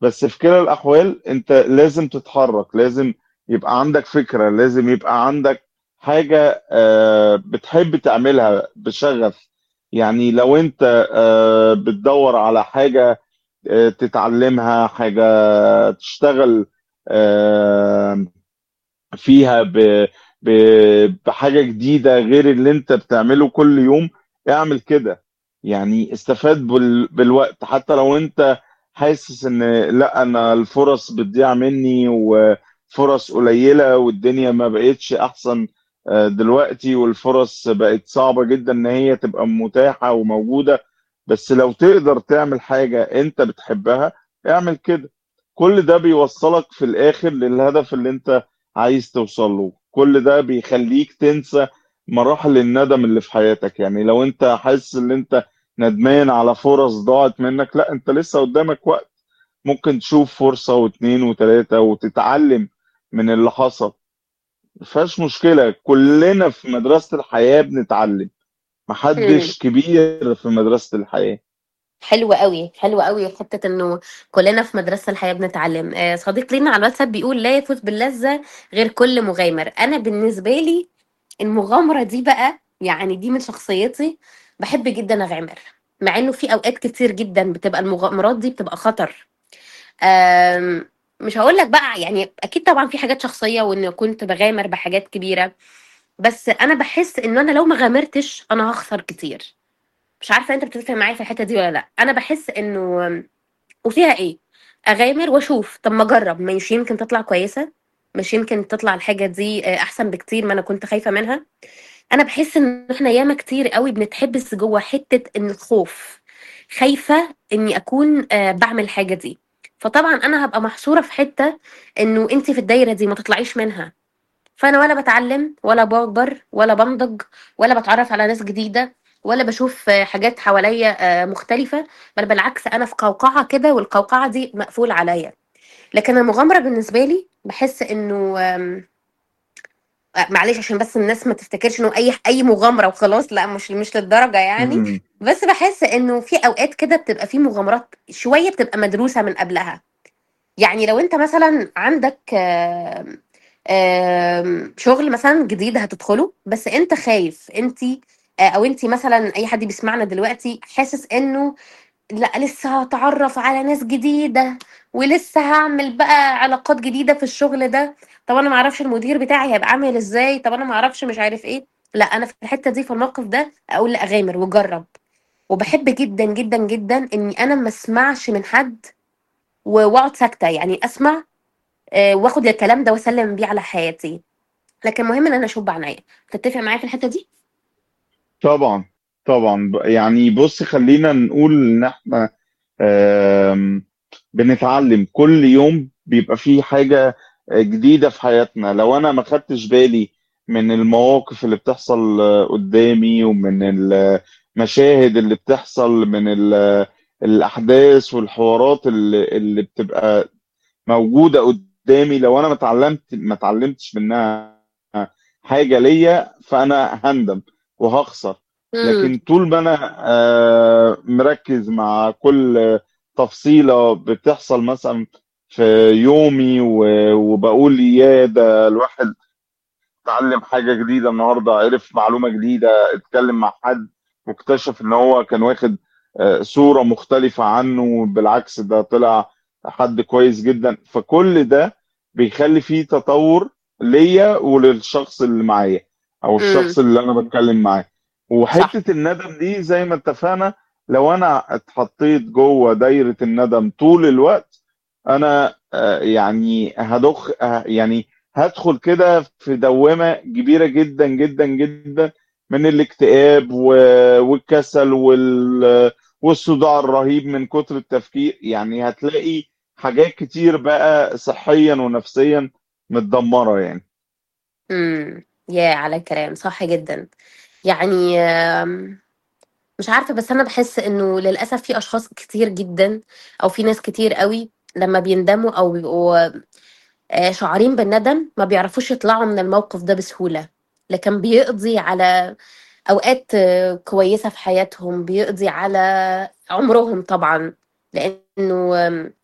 بس في كلا الأحوال أنت لازم تتحرك لازم يبقى عندك فكرة لازم يبقى عندك حاجة آه، بتحب تعملها بشغف يعني لو أنت آه، بتدور على حاجة آه، تتعلمها حاجة تشتغل آه، فيها ب... ب... بحاجة جديدة غير اللي انت بتعمله كل يوم اعمل كده يعني استفاد بال... بالوقت حتى لو انت حاسس ان لا انا الفرص بتضيع مني وفرص قليلة والدنيا ما بقتش احسن آه، دلوقتي والفرص بقت صعبة جدا ان هي تبقى متاحة وموجودة بس لو تقدر تعمل حاجة انت بتحبها اعمل كده كل ده بيوصلك في الاخر للهدف اللي انت عايز توصل له كل ده بيخليك تنسى مراحل الندم اللي في حياتك يعني لو انت حاسس ان انت ندمان على فرص ضاعت منك لا انت لسه قدامك وقت ممكن تشوف فرصة واثنين وثلاثة وتتعلم من اللي حصل مفيهاش مشكلة كلنا في مدرسة الحياة بنتعلم امم محدش كبير في مدرسة الحياة حلو قوي حلو قوي حته انه كلنا في مدرسه الحياه بنتعلم آه، صديق لينا على الواتساب بيقول لا يفوت باللذه غير كل مغامر انا بالنسبه لي المغامره دي بقى يعني دي من شخصيتي بحب جدا اغامر مع انه في اوقات كتير جدا بتبقى المغامرات دي بتبقى خطر آم، مش هقول لك بقى يعني اكيد طبعا في حاجات شخصيه وان كنت بغامر بحاجات كبيره بس انا بحس ان انا لو ما غامرتش انا هخسر كتير مش عارفه انت بتتفق معايا في الحته دي ولا لا انا بحس انه وفيها ايه اغامر واشوف طب ما اجرب مش يمكن تطلع كويسه مش يمكن تطلع الحاجه دي آه، احسن بكتير ما انا كنت خايفه منها انا بحس ان احنا ياما كتير قوي بنتحبس جوه حته ان الخوف خايفه اني اكون آه، بعمل الحاجه دي فطبعا انا هبقى محصوره في حته انه انت في الدايره دي ما تطلعيش منها فانا ولا بتعلم ولا بكبر ولا بنضج ولا بتعرف على ناس جديده ولا بشوف آه، حاجات حواليا آه، مختلفه بل بالعكس انا في قوقعه كده والقوقعه دي مقفول عليا لكن المغامره بالنسبه لي بحس انه آم، آه، معلش عشان بس الناس ما تفتكرش انه اي اي مغامره وخلاص لا مش مش للدرجه يعني مم. بس بحس انه في اوقات كده بتبقى في مغامرات شويه بتبقى مدروسه من قبلها يعني لو انت مثلا عندك آم، آم، شغل مثلا جديد هتدخله بس انت خايف انت او انت مثلا اي حد بيسمعنا دلوقتي حاسس انه لا لسه هتعرف على ناس جديدة ولسه هعمل بقى علاقات جديدة في الشغل ده طب انا معرفش المدير بتاعي هيبقى عامل ازاي طب انا معرفش مش عارف ايه لا انا في الحتة دي في الموقف ده اقول لا اغامر واجرب وبحب جدا جدا جدا اني انا ما اسمعش من حد و- واقعد ساكتة يعني اسمع آه، واخد الكلام ده واسلم بيه على حياتي لكن مهم ان انا اشوف بعناية تتفق معايا في الحتة دي طبعا طبعا ب- يعني بص خلينا نقول ان احنا آم، بنتعلم كل يوم بيبقى فيه حاجة جديدة في حياتنا لو انا ما خدتش بالي من المواقف اللي بتحصل آه، قدامي ومن المشاهد اللي بتحصل من ال- الاحداث والحوارات اللي اللي بتبقى موجودة قدامي لو انا ما اتعلمت ما اتعلمتش منها حاجة ليا فانا هندم وهخسر امم لكن طول ما انا آه، مركز مع كل تفصيلة بتحصل مثلا في يومي و- وبقول يا ده الواحد اتعلم حاجة جديدة النهاردة عرف معلومة جديدة اتكلم مع حد واكتشف ان هو كان واخد آه، صورة مختلفة عنه بالعكس ده طلع حد كويس جدا فكل ده بيخلي فيه تطور ليا وللشخص اللي معايا او امم الشخص اللي انا بتكلم معاه صح وحتة الندم دي زي ما اتفقنا لو انا اتحطيت جوه دايرة الندم طول الوقت انا آه، يعني هدخ آه، يعني هدخل كده في دوامة كبيرة جدا جدا جدا من الاكتئاب و- والكسل وال- والصداع الرهيب من كتر التفكير يعني هتلاقي حاجات كتير بقى صحيا ونفسيا متدمرة يعني امم يا على الكلام صح جدا يعني آم، مش عارفة بس أنا بحس إنه للأسف في أشخاص كتير جدا أو في ناس كتير قوي لما بيندموا أو بيبقوا آه، شعارين بالندم ما بيعرفوش يطلعوا من الموقف ده بسهولة لكن بيقضي على أوقات آه، كويسة في حياتهم بيقضي على عمرهم طبعا لأنه آم،